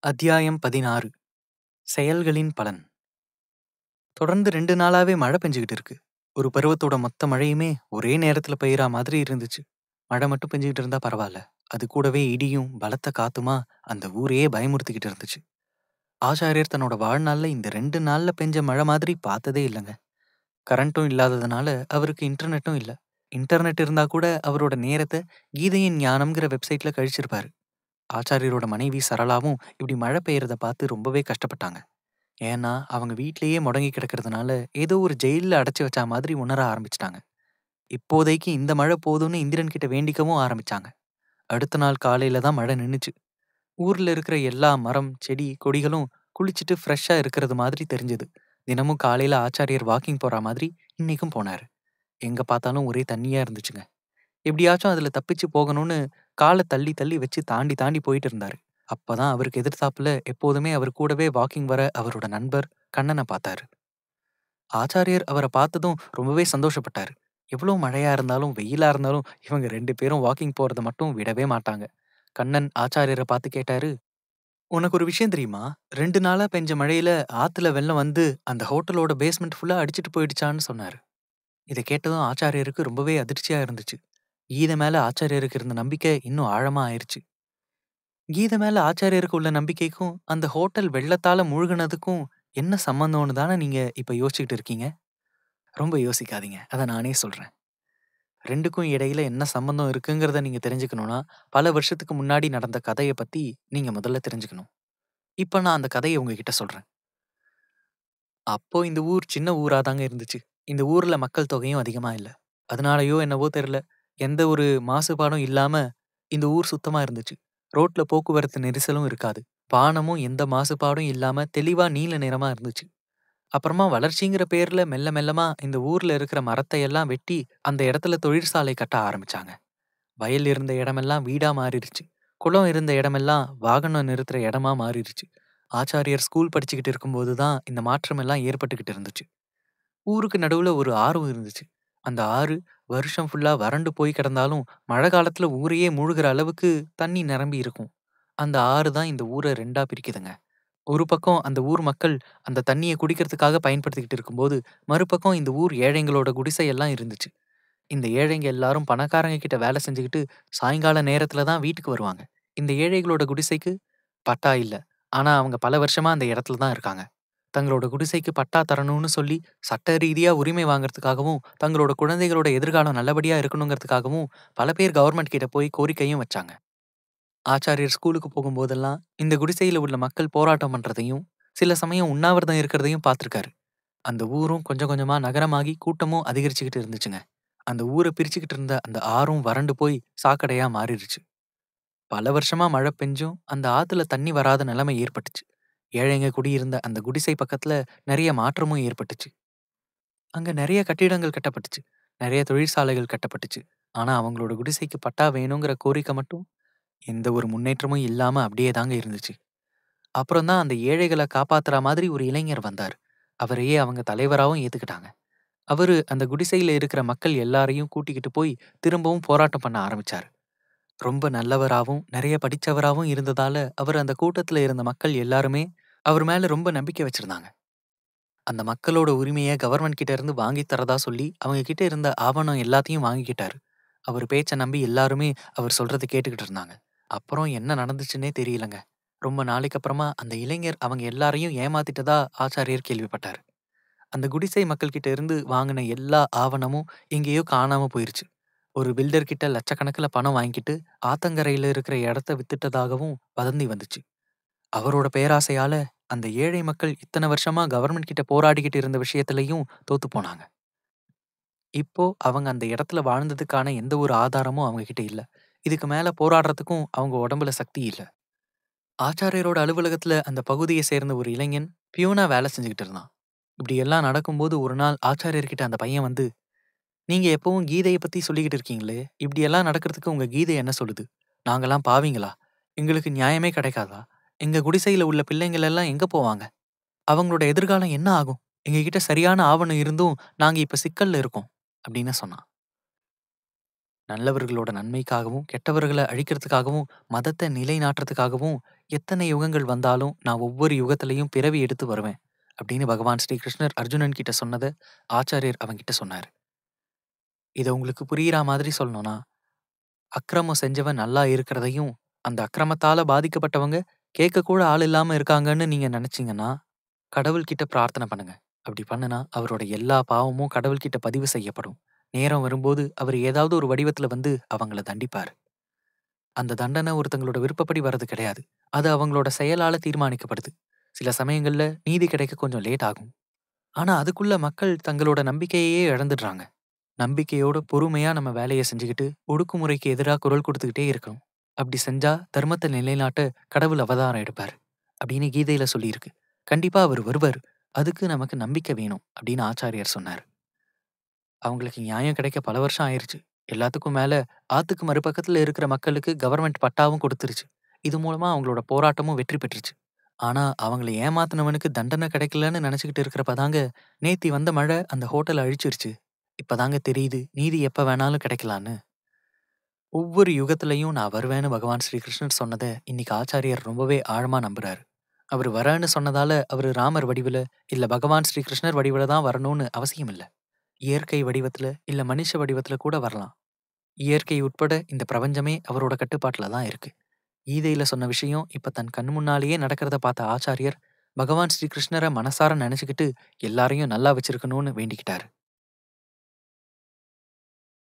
அத்தியாயம் பதினாறு செயல்களின் பலன் தொடர்ந்து ரெண்டு நாளாவே மழை பெஞ்சுக்கிட்டு இருக்கு ஒரு பருவத்தோட மொத்த மழையுமே ஒரே நேரத்துல பெய்யற மாதிரி இருந்துச்சு மழை மட்டும் பெஞ்சுக்கிட்டு இருந்தா பரவாயில்ல அது கூடவே இடியும் பலத்த காத்துமா அந்த ஊரையே பயமுறுத்திக்கிட்டு இருந்துச்சு ஆச்சாரியர் தன்னோட வாழ்நாள்ல இந்த ரெண்டு நாள்ல பெஞ்ச மழை மாதிரி பார்த்ததே இல்லைங்க கரண்ட்டும் இல்லாததுனால அவருக்கு இன்டர்நெட்டும் இல்லை இன்டர்நெட் இருந்தா கூட அவரோட நேரத்தை கீதையின் ஞானம்ங்கிற வெப்சைட்ல கழிச்சிருப்பாரு ஆச்சாரியரோட மனைவி சரளாவும் இப்படி மழை பெய்யறத பார்த்து ரொம்பவே கஷ்டப்பட்டாங்க ஏன்னா அவங்க வீட்லயே முடங்கி கிடக்கிறதுனால ஏதோ ஒரு ஜெயில்ல அடைச்சு வச்ச மாதிரி உணர ஆரம்பிச்சிட்டாங்க இப்போதைக்கு இந்த மழை போதும்னு இந்திரன் கிட்ட வேண்டிக்கவும் ஆரம்பிச்சாங்க அடுத்த நாள் காலையில தான் மழை நின்னுச்சு ஊர்ல இருக்கிற எல்லா மரம் செடி கொடிகளும் குளிச்சுட்டு ஃப்ரெஷ்ஷா இருக்கிறது மாதிரி தெரிஞ்சது தினமும் காலையில ஆச்சாரியர் வாக்கிங் போற மாதிரி இன்னைக்கும் போனாரு எங்க பார்த்தாலும் ஒரே தண்ணியா இருந்துச்சுங்க எப்படியாச்சும் அதுல தப்பிச்சு போகணும்னு காலை தள்ளி தள்ளி வச்சு தாண்டி தாண்டி போயிட்டு இருந்தாரு அப்பதான் அவருக்கு எதிர்த்தாப்புல எப்போதுமே அவர் கூடவே வாக்கிங் வர அவரோட நண்பர் கண்ணனை பார்த்தாரு ஆச்சாரியர் அவரை பார்த்ததும் ரொம்பவே சந்தோஷப்பட்டாரு எவ்வளவு மழையா இருந்தாலும் வெயிலா இருந்தாலும் இவங்க ரெண்டு பேரும் வாக்கிங் போறத மட்டும் விடவே மாட்டாங்க கண்ணன் ஆச்சாரியரை பார்த்து கேட்டாரு உனக்கு ஒரு விஷயம் தெரியுமா ரெண்டு நாளா பெஞ்ச மழையில ஆத்துல வெள்ளம் வந்து அந்த ஹோட்டலோட பேஸ்மெண்ட் ஃபுல்லா அடிச்சிட்டு போயிடுச்சான்னு சொன்னாரு இதை கேட்டதும் ஆச்சாரியருக்கு ரொம்பவே அதிர்ச்சியா இருந்துச்சு கீதை மேல ஆச்சாரியருக்கு இருந்த நம்பிக்கை இன்னும் ஆழமா ஆயிருச்சு கீதை மேல ஆச்சாரியருக்கு உள்ள நம்பிக்கைக்கும் அந்த ஹோட்டல் வெள்ளத்தால மூழ்கினதுக்கும் என்ன சம்பந்தம்னு தானே நீங்க இப்ப யோசிச்சுக்கிட்டு இருக்கீங்க ரொம்ப யோசிக்காதீங்க அதை நானே சொல்றேன் ரெண்டுக்கும் இடையில என்ன சம்பந்தம் இருக்குங்கிறத நீங்க தெரிஞ்சுக்கணும்னா பல வருஷத்துக்கு முன்னாடி நடந்த கதையை பத்தி நீங்க முதல்ல தெரிஞ்சுக்கணும் இப்ப நான் அந்த கதையை உங்ககிட்ட சொல்றேன் அப்போ இந்த ஊர் சின்ன ஊரா தாங்க இருந்துச்சு இந்த ஊர்ல மக்கள் தொகையும் அதிகமா இல்ல அதனாலயோ என்னவோ தெரியல எந்த ஒரு மாசுபாடும் இல்லாம இந்த ஊர் சுத்தமா இருந்துச்சு ரோட்ல போக்குவரத்து நெரிசலும் இருக்காது பானமும் எந்த மாசுபாடும் இல்லாம தெளிவா நீல நிறமா இருந்துச்சு அப்புறமா வளர்ச்சிங்கிற பேர்ல மெல்ல மெல்லமா இந்த ஊர்ல இருக்கிற மரத்தை எல்லாம் வெட்டி அந்த இடத்துல தொழிற்சாலை கட்ட ஆரம்பிச்சாங்க வயல் இருந்த இடமெல்லாம் வீடா மாறிடுச்சு குளம் இருந்த இடமெல்லாம் வாகனம் நிறுத்துற இடமா மாறிடுச்சு ஆச்சாரியர் ஸ்கூல் படிச்சுக்கிட்டு இருக்கும்போது தான் இந்த மாற்றம் எல்லாம் ஏற்பட்டுக்கிட்டு இருந்துச்சு ஊருக்கு நடுவுல ஒரு ஆறும் இருந்துச்சு அந்த ஆறு வருஷம் ஃபுல்லா வறண்டு போய் கிடந்தாலும் மழை காலத்துல ஊரையே மூழ்கிற அளவுக்கு தண்ணி நிரம்பி இருக்கும் அந்த ஆறு தான் இந்த ஊரை ரெண்டா பிரிக்குதுங்க ஒரு பக்கம் அந்த ஊர் மக்கள் அந்த தண்ணியை குடிக்கிறதுக்காக பயன்படுத்திக்கிட்டு இருக்கும்போது மறுபக்கம் இந்த ஊர் ஏழைங்களோட குடிசை எல்லாம் இருந்துச்சு இந்த ஏழைங்க எல்லாரும் பணக்காரங்க கிட்ட வேலை செஞ்சுக்கிட்டு சாயங்கால நேரத்துல தான் வீட்டுக்கு வருவாங்க இந்த ஏழைகளோட குடிசைக்கு பட்டா இல்ல ஆனா அவங்க பல வருஷமா அந்த இடத்துல தான் இருக்காங்க தங்களோட குடிசைக்கு பட்டா தரணும்னு சொல்லி சட்ட ரீதியா உரிமை வாங்குறதுக்காகவும் தங்களோட குழந்தைகளோட எதிர்காலம் நல்லபடியா இருக்கணுங்கிறதுக்காகவும் பல பேர் கவர்மெண்ட் கிட்ட போய் கோரிக்கையும் வச்சாங்க ஆச்சாரியர் ஸ்கூலுக்கு போகும்போதெல்லாம் இந்த குடிசையில உள்ள மக்கள் போராட்டம் பண்றதையும் சில சமயம் உண்ணாவிரதம் இருக்கிறதையும் பார்த்திருக்காரு அந்த ஊரும் கொஞ்சம் கொஞ்சமா நகரமாகி கூட்டமும் அதிகரிச்சுக்கிட்டு இருந்துச்சுங்க அந்த ஊரை பிரிச்சுக்கிட்டு இருந்த அந்த ஆறும் வறண்டு போய் சாக்கடையா மாறிடுச்சு பல வருஷமா மழை பெஞ்சும் அந்த ஆத்துல தண்ணி வராத நிலைமை ஏற்பட்டுச்சு ஏழைங்க குடியிருந்த அந்த குடிசை பக்கத்துல நிறைய மாற்றமும் ஏற்பட்டுச்சு அங்க நிறைய கட்டிடங்கள் கட்டப்பட்டுச்சு நிறைய தொழிற்சாலைகள் கட்டப்பட்டுச்சு ஆனா அவங்களோட குடிசைக்கு பட்டா வேணுங்கிற கோரிக்கை மட்டும் எந்த ஒரு முன்னேற்றமும் இல்லாம அப்படியே தாங்க இருந்துச்சு அப்புறம் தான் அந்த ஏழைகளை காப்பாத்துற மாதிரி ஒரு இளைஞர் வந்தார் அவரையே அவங்க தலைவராகவும் ஏத்துக்கிட்டாங்க அவரு அந்த குடிசையில இருக்கிற மக்கள் எல்லாரையும் கூட்டிக்கிட்டு போய் திரும்பவும் போராட்டம் பண்ண ஆரம்பிச்சாரு ரொம்ப நல்லவராகவும் நிறைய படிச்சவராகவும் இருந்ததால அவர் அந்த கூட்டத்துல இருந்த மக்கள் எல்லாருமே அவர் மேல ரொம்ப நம்பிக்கை வச்சிருந்தாங்க அந்த மக்களோட உரிமையை கவர்மெண்ட் கிட்ட இருந்து வாங்கி தரதா சொல்லி அவங்க கிட்ட இருந்த ஆவணம் எல்லாத்தையும் வாங்கிக்கிட்டாரு அவர் பேச்சை நம்பி எல்லாருமே அவர் சொல்றதை கேட்டுக்கிட்டு இருந்தாங்க அப்புறம் என்ன நடந்துச்சுன்னே தெரியலங்க ரொம்ப நாளைக்கு அப்புறமா அந்த இளைஞர் அவங்க எல்லாரையும் ஏமாத்திட்டதா ஆச்சாரியர் கேள்விப்பட்டாரு அந்த குடிசை மக்கள் கிட்ட இருந்து வாங்கின எல்லா ஆவணமும் எங்கேயோ காணாம போயிருச்சு ஒரு பில்டர் கிட்ட லட்சக்கணக்கில் பணம் வாங்கிட்டு ஆத்தங்கரையில இருக்கிற இடத்த வித்துட்டதாகவும் வதந்தி வந்துச்சு அவரோட பேராசையால அந்த ஏழை மக்கள் இத்தனை வருஷமா கவர்மெண்ட் கிட்ட போராடிக்கிட்டு இருந்த விஷயத்திலையும் தோத்து போனாங்க இப்போ அவங்க அந்த இடத்துல வாழ்ந்ததுக்கான எந்த ஒரு ஆதாரமும் அவங்க கிட்ட இல்ல இதுக்கு மேல போராடுறதுக்கும் அவங்க உடம்புல சக்தி இல்ல ஆச்சாரியரோட அலுவலகத்துல அந்த பகுதியை சேர்ந்த ஒரு இளைஞன் பியூனா வேலை செஞ்சுக்கிட்டு இருந்தான் இப்படி எல்லாம் நடக்கும்போது ஒரு நாள் ஆச்சாரியர்கிட்ட அந்த பையன் வந்து நீங்க எப்பவும் கீதையை பத்தி சொல்லிக்கிட்டு இருக்கீங்களே இப்படி எல்லாம் நடக்கிறதுக்கு உங்க கீதை என்ன சொல்லுது நாங்கெல்லாம் பாவிங்களா எங்களுக்கு நியாயமே கிடைக்காதா எங்க குடிசையில உள்ள பிள்ளைங்கள் எல்லாம் எங்க போவாங்க அவங்களோட எதிர்காலம் என்ன ஆகும் எங்க கிட்ட சரியான ஆவணம் இருந்தும் நாங்க இப்ப சிக்கல்ல இருக்கோம் அப்படின்னு சொன்னான் நல்லவர்களோட நன்மைக்காகவும் கெட்டவர்களை அழிக்கிறதுக்காகவும் மதத்தை நிலைநாட்டுறதுக்காகவும் எத்தனை யுகங்கள் வந்தாலும் நான் ஒவ்வொரு யுகத்திலையும் பிறவி எடுத்து வருவேன் அப்படின்னு பகவான் ஸ்ரீகிருஷ்ணர் அர்ஜுனன் கிட்ட சொன்னதை ஆச்சாரியர் அவங்கிட்ட சொன்னார் இதை உங்களுக்கு புரியுற மாதிரி சொல்லணும்னா அக்கிரமம் செஞ்சவன் நல்லா இருக்கிறதையும் அந்த அக்கிரமத்தால பாதிக்கப்பட்டவங்க கேட்க கூட ஆள் இல்லாம இருக்காங்கன்னு நீங்க நினைச்சீங்கன்னா கடவுள்கிட்ட பிரார்த்தனை பண்ணுங்க அப்படி பண்ணுனா அவரோட எல்லா பாவமும் கடவுள்கிட்ட பதிவு செய்யப்படும் நேரம் வரும்போது அவர் ஏதாவது ஒரு வடிவத்துல வந்து அவங்கள தண்டிப்பார் அந்த தண்டனை ஒருத்தங்களோட விருப்பப்படி வர்றது கிடையாது அது அவங்களோட செயலால தீர்மானிக்கப்படுது சில சமயங்கள்ல நீதி கிடைக்க கொஞ்சம் லேட் ஆகும் ஆனா அதுக்குள்ள மக்கள் தங்களோட நம்பிக்கையே இழந்துடுறாங்க நம்பிக்கையோட பொறுமையா நம்ம வேலையை செஞ்சுக்கிட்டு ஒடுக்குமுறைக்கு எதிராக குரல் கொடுத்துக்கிட்டே இருக்கணும் அப்படி செஞ்சா தர்மத்தை நிலைநாட்ட கடவுள் அவதாரம் எடுப்பார் அப்படின்னு கீதையில சொல்லியிருக்கு கண்டிப்பா அவர் வருவார் அதுக்கு நமக்கு நம்பிக்கை வேணும் அப்படின்னு ஆச்சாரியார் சொன்னார் அவங்களுக்கு நியாயம் கிடைக்க பல வருஷம் ஆயிருச்சு எல்லாத்துக்கும் மேல ஆத்துக்கு மறுபக்கத்துல இருக்கிற மக்களுக்கு கவர்மெண்ட் பட்டாவும் கொடுத்துருச்சு இது மூலமா அவங்களோட போராட்டமும் வெற்றி பெற்றுச்சு ஆனா அவங்கள ஏமாத்தினவனுக்கு தண்டனை கிடைக்கலன்னு நினைச்சுக்கிட்டு இருக்கிறப்பதாங்க நேத்தி வந்த மழை அந்த ஹோட்டலை அழிச்சிருச்சு இப்பதாங்க தெரியுது நீதி எப்ப வேணாலும் கிடைக்கலான்னு ஒவ்வொரு யுகத்திலையும் நான் வருவேன்னு பகவான் ஸ்ரீகிருஷ்ணர் சொன்னதை இன்னைக்கு ஆச்சாரியர் ரொம்பவே ஆழமா நம்புறாரு அவர் வரேன்னு சொன்னதால அவர் ராமர் வடிவில் இல்ல பகவான் ஸ்ரீகிருஷ்ணர் வடிவில் தான் வரணும்னு அவசியம் இல்லை இயற்கை வடிவத்துல இல்ல மனுஷ வடிவத்துல கூட வரலாம் இயற்கை உட்பட இந்த பிரபஞ்சமே அவரோட கட்டுப்பாட்டுல தான் இருக்கு கீதையில சொன்ன விஷயம் இப்ப தன் கண் முன்னாலேயே நடக்கிறத பார்த்த ஆச்சாரியர் பகவான் ஸ்ரீகிருஷ்ணரை மனசார நினைச்சுக்கிட்டு எல்லாரையும் நல்லா வச்சிருக்கணும்னு வேண்டிக்கிட்டாரு